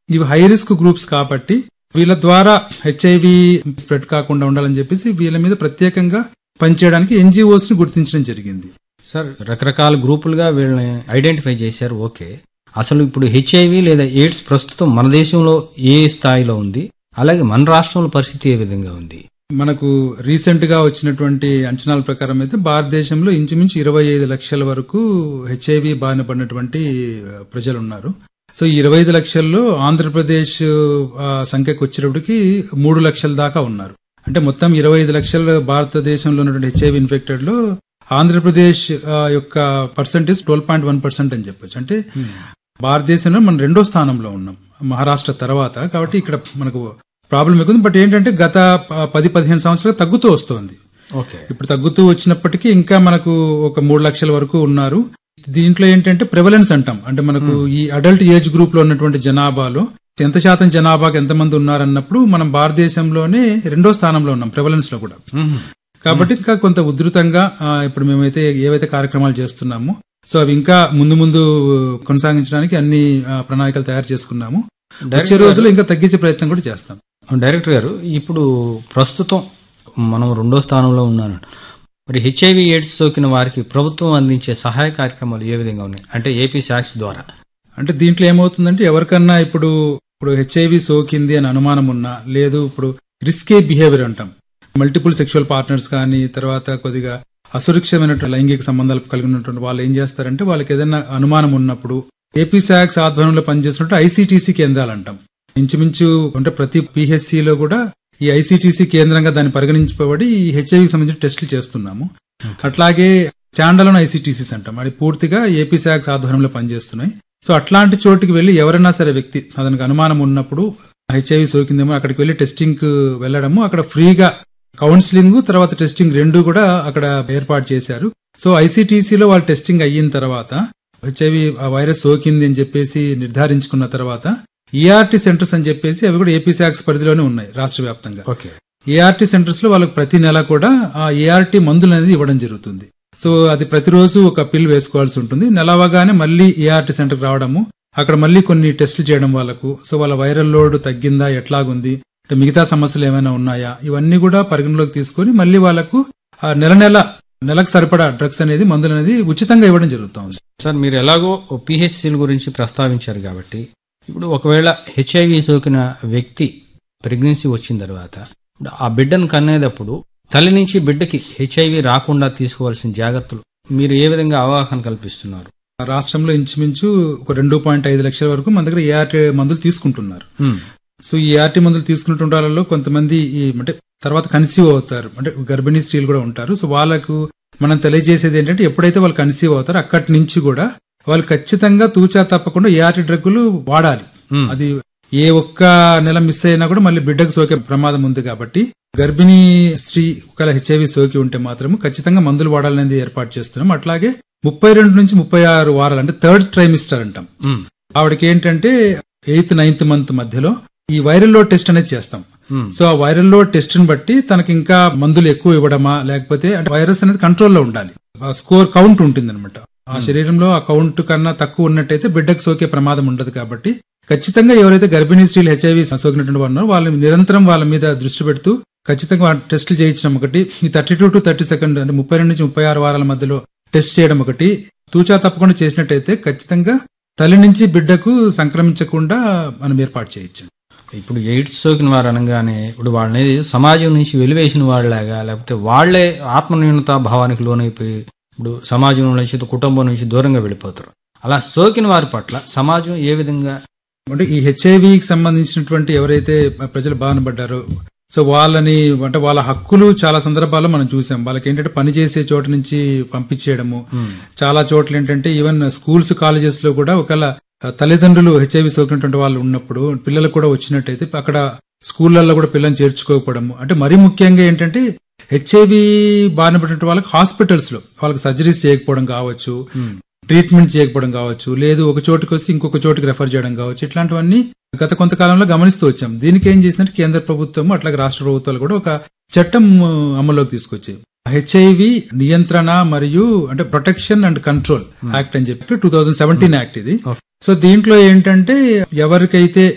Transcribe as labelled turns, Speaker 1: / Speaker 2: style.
Speaker 1: ఇవి high risk groups కాబట్టి వీళ్ళ ద్వారా హెచ్ఐవి స్ప్రెడ్ కాకుండా ఉండాలని చెప్పేసి వీళ్ళ మీద ప్రత్యేకంగా పనిచేయడానికి ఎన్జిఓస్ ని గుర్తించడం జరిగింది
Speaker 2: సార్ రకరకాల గ్రూపులుగా వీళ్ళని ఐడెంటిఫై చేశారు ఓకే అసలు ఇప్పుడు హెచ్ఐవి లేదా ఎయిడ్స్ ప్రస్తుతం మన దేశంలో ఏ స్థాయిలో ఉంది అలాగే మన రాష్ట్రంలో పరిస్థితి ఏ విధంగా ఉంది
Speaker 1: మనకు రీసెంట్ గా వచ్చినటువంటి అంచనాల ప్రకారం అయితే భారతదేశంలో ఇంచుమించు ఇరవై ఐదు లక్షల వరకు హెచ్ఐవి బారిన పడినటువంటి ఆ, ప్రజలు ఉన్నారు సో ఈ ఇరవై ఐదు లక్షల్లో ఆంధ్రప్రదేశ్ ఆ, సంఖ్యకు వచ్చేటప్పటికి మూడు లక్షల దాకా ఉన్నారు అంటే మొత్తం ఇరవై ఐదు లక్షల భారతదేశంలో ఉన్నటువంటి హెచ్ఐవి ఇన్ఫెక్టెడ్ లో ఆంధ్రప్రదేశ్ ఆ, యొక్క percentage twelve point one percent అని చెప్పొచ్చు అంటే భారతదేశంలో మనం రెండో స్థానంలో ఉన్నాం మహారాష్ట్ర తర్వాత కాబట్టి ఇక్కడ మనకు ప్రాబ్లం ఎక్కువ బట్ ఏంటంటే గత ప- పది పదిహేను సంవత్సరాలు తగ్గుతూ వస్తోంది
Speaker 2: ఓకే
Speaker 1: ఇప్పుడు తగ్గుతూ వచ్చినప్పటికీ ఇంకా మనకు ఒక మూడు లక్షల వరకు ఉన్నారు దీంట్లో ఏంటంటే ప్రెవలెన్స్ అంటాం అంటే మనకు ఈ అడల్ట్ ఏజ్ గ్రూప్ లో ఉన్నటువంటి జనాభాలో ఎంత శాతం జనాభాకి ఎంతమంది ఉన్నారన్నప్పుడు మనం భారతదేశంలోనే రెండో స్థానంలో ఉన్నాం ప్రెవలెన్స్ లో కూడా కాబట్టి ఇంకా కొంత ఉధృతంగా ఆ, ఇప్పుడు మేమైతే ఏవైతే కార్యక్రమాలు చేస్తున్నామో సో అవి ఇంకా ముందు ముందు కొనసాగించడానికి అన్ని ఆ, ప్రణాళికలు తయారు చేసుకున్నాము వచ్చే రోజుల్లో ఇంకా తగ్గించే ప్రయత్నం కూడా చేస్తాం
Speaker 2: డైరెక్టర్ గారు ఇప్పుడు ప్రస్తుతం మనం రెండో స్థానంలో ఉన్నాను మరి హెచ్ఐవి ఎయిడ్స్ సోకిన వారికి ప్రభుత్వం అందించే సహాయ కార్యక్రమాలు ఏ విధంగా ఉన్నాయి అంటే ఏపీ శాక్స్ ద్వారా
Speaker 1: అంటే దీంట్లో ఏమవుతుందంటే ఎవరికన్నా ఇప్పుడు ఇప్పుడు హెచ్ఐవి సోకింది అని అనుమానం ఉన్నా లేదు ఇప్పుడు రిస్కే బిహేవియర్ అంటాం మల్టిపుల్ సెక్షువల్ పార్ట్నర్స్ కానీ తర్వాత కొద్దిగా అసురక్షితమైనటువంటి లైంగిక సంబంధాలు కలిగి ఉన్నటువంటి వాళ్ళు ఏం చేస్తారంటే వాళ్ళకి ఏదైనా అనుమానం ఉన్నప్పుడు ఏపీ శాక్స్ ఆధ్వర్యంలో పనిచేస్తున్నట్టు ఐసీటీసీ కేంద్రాలు అంటాం ఇంచుమించు అంటే ప్రతి PHC లో కూడా ఈ ఐసీటీసీ కేంద్రంగా దాన్ని పరిగణించబడి ఈ హెచ్ఐవి సంబంధించిన టెస్టులు చేస్తున్నాము అట్లాగే స్టాండలోన్ ఐసీటీసీస్ అంటాం అది పూర్తిగా ఏపీ శాక్స్ ఆధ్వర్యంలో పనిచేస్తున్నాయి సో అట్లాంటి చోటుకి వెళ్లి ఎవరైనా సరే వ్యక్తి అతనికి అనుమానం ఉన్నప్పుడు హెచ్ఐవి సోకిందేమో అక్కడికి వెళ్లి టెస్టింగ్ కు వెళ్లడము అక్కడ ఫ్రీగా కౌన్సిలింగ్ తర్వాత టెస్టింగ్ రెండు కూడా అక్కడ ఏర్పాటు చేశారు సో ఐసీటీసీలో వాళ్ళు టెస్టింగ్ అయిన తర్వాత హెచ్ఐవి వైరస్ సోకింది అని చెప్పేసి నిర్ధారించుకున్న తర్వాత ఈఆర్టీ సెంటర్స్ అని చెప్పేసి అవి కూడా ఏపీ శాక్స్ పరిధిలోనే ఉన్నాయి రాష్ట్ర వ్యాప్తంగా
Speaker 2: ఓకే
Speaker 1: ఏఆర్టీ సెంటర్స్ లో వాళ్ళకి ప్రతి నెల కూడా ఆ ఏఆర్టీ మందులు అనేది ఇవ్వడం జరుగుతుంది సో అది ప్రతిరోజు ఒక పిల్ వేసుకోవాల్సి ఉంటుంది నెల అవగానే మళ్ళీ ఏఆర్టీ సెంటర్కి రావడము అక్కడ మళ్ళీ కొన్ని టెస్టులు చేయడం వాళ్ళకు సో వాళ్ళ వైరల్ లోడ్ తగ్గిందా ఎట్లాగుంది అంటే మిగతా సమస్యలు ఏమైనా ఉన్నాయా ఇవన్నీ కూడా పరిగణలోకి తీసుకొని మళ్ళీ వాళ్ళకు ఆ నెల నెల నెలకు సరిపడా డ్రగ్స్ అనేది మందులు అనేది ఉచితంగా ఇవ్వడం జరుగుతుంది
Speaker 2: సార్ మీరు ఎలాగో పిహెచ్సిల గురించి ప్రస్తావించారు కాబట్టి ఇప్పుడు ఒకవేళ హెచ్ఐవి సోకిన వ్యక్తి ప్రెగ్నెన్సీ వచ్చిన తర్వాత ఇప్పుడు ఆ బిడ్డను కనేటప్పుడు తల్లి నుంచి బిడ్డకి హెచ్ఐవి రాకుండా తీసుకోవాల్సిన జాగ్రత్తలు మీరు ఏ విధంగా అవగాహన కల్పిస్తున్నారు
Speaker 1: రాష్ట్రంలో ఇంచుమించు ఒక రెండు పాయింట్ ఐదు లక్షల వరకు మన దగ్గర ఏఆర్టీ మందులు తీసుకుంటున్నారు సో ఈ ఆర్టీ మందులు తీసుకున్నటువంటి వాళ్ళలో కొంతమంది ఈ అంటే తర్వాత కన్సీవ్ అవుతారు అంటే గర్భిణీ స్త్రీలు కూడా ఉంటారు సో వాళ్ళకు మనం తెలియజేసేది ఏంటంటే ఎప్పుడైతే వాళ్ళు కన్సీవ్ అవుతారో అక్కడి నుంచి కూడా వాళ్ళు ఖచ్చితంగా తూచా తప్పకుండా ఏఆర్టీ డ్రగ్గులు వాడాలి
Speaker 2: మ్మ్.
Speaker 1: అది ఏ ఒక్క నెల మిస్ అయినా కూడా మళ్ళీ బిడ్డకు సోకే ప్రమాదం ఉంది కాబట్టి గర్భిణీ స్త్రీ ఒకవేళ హెచ్ఐవి సోకి ఉంటే మాత్రం ఖచ్చితంగా మందులు వాడాలనేది ఏర్పాటు చేస్తున్నాం అట్లాగే ముప్పై రెండు నుంచి ముప్పై ఆరు వారాలు అంటే థర్డ్ ట్రైమిస్టర్ అంటాం
Speaker 2: మ్మ్.
Speaker 1: ఆవిడకి ఏంటంటే ఎయిత్ నైన్త్ మంత్ మధ్యలో ఈ వైరల్ లోడ్ టెస్ట్ అనేది చేస్తాం
Speaker 2: మ్మ్.
Speaker 1: సో ఆ వైరల్ లోడ్ టెస్ట్ ని బట్టి తనకి ఇంకా మందులు ఎక్కువ ఇవ్వడమా లేకపోతే అంటే వైరస్ అనేది కంట్రోల్లో ఉండాలి ఆ స్కోర్ కౌంట్ ఉంటుంది అనమాట ఆ శరీరంలో ఆ కౌంట్ కన్నా తక్కువ ఉన్నట్టయితే బిడ్డకు సోకే ప్రమాదం ఉండదు కాబట్టి ఖచ్చితంగా ఎవరైతే గర్భిణీ స్త్రీలు హెచ్ఐవి సోకినటువంటి వారు ఉన్నారో వాళ్ళు నిరంతరం వాళ్ళ మీద దృష్టి పెడుతూ ఖచ్చితంగా ఆ టెస్టులు చేయించడం ఒకటి ఈ thirty two to thirty second అంటే ముప్పై రెండు నుంచి ముప్పై ఆరు వారాల మధ్యలో టెస్ట్ చేయడం ఒకటి తూచా తప్పకుండా చేసినట్టయితే ఖచ్చితంగా తల్లి నుంచి బిడ్డకు సంక్రమించకుండా మనం ఏర్పాటు చేయొచ్చు
Speaker 2: ఇప్పుడు ఎయిడ్స్ సోకిన వారు అనగానే ఇప్పుడు వాళ్ళని సమాజం నుంచి వెలివేసిన వాళ్ళలాగా లేకపోతే వాళ్లే ఆత్మన్యూనత భావానికి లోనైపోయి ఇప్పుడు సమాజం నుంచి కుటుంబం నుంచి దూరంగా వెళ్ళిపోతారు అలా సోకిన వారి పట్ల సమాజం ఏ విధంగా
Speaker 1: అంటే ఈ హెచ్ఐవికి సంబంధించినటువంటి ఎవరైతే ప్రజలు బాధపడ్డారో సో వాళ్ళని అంటే వాళ్ళ హక్కులు చాలా సందర్భాల్లో మనం చూసాం వాళ్ళకి ఏంటంటే పని చేసే చోట నుంచి పంపించేయడము చాలా చోట్ల ఏంటంటే ఈవెన్ స్కూల్స్ కాలేజెస్ లో కూడా ఒకవేళ తల్లిదండ్రులు హెచ్ఐవి సోకినటువంటి వాళ్ళు ఉన్నప్పుడు పిల్లలకు కూడా వచ్చినట్టయితే అక్కడ స్కూళ్ళల్లో కూడా పిల్లల్ని చేర్చుకోకపోవడము అంటే మరీ ముఖ్యంగా ఏంటంటే హెచ్ఐవి బారిన పడినటువంటి వాళ్ళకి హాస్పిటల్స్ లో వాళ్ళకి సర్జరీస్ చేయకపోవడం కావచ్చు ట్రీట్మెంట్ చేయకపోవడం కావచ్చు లేదు ఒక చోటుకి వస్తే ఇంకొక చోటుకి రెఫర్ చేయడం కావచ్చు ఇట్లాంటివన్నీ గత కొంతకాలంలో గమనిస్తూ వచ్చాం దీనికి ఏం చేసిందంటే కేంద్ర ప్రభుత్వం అట్లాగే రాష్ట్ర ప్రభుత్వాలు కూడా ఒక చట్టం ఆ, అమల్లోకి తీసుకొచ్చాయి హెచ్ఐవి నియంత్రణ మరియు అంటే ప్రొటెక్షన్ అండ్ కంట్రోల్ యాక్ట్ అని చెప్పి టూ థౌజండ్ సెవెంటీన్ యాక్ట్ ఇది సో దీంట్లో ఏంటంటే ఎవరికైతే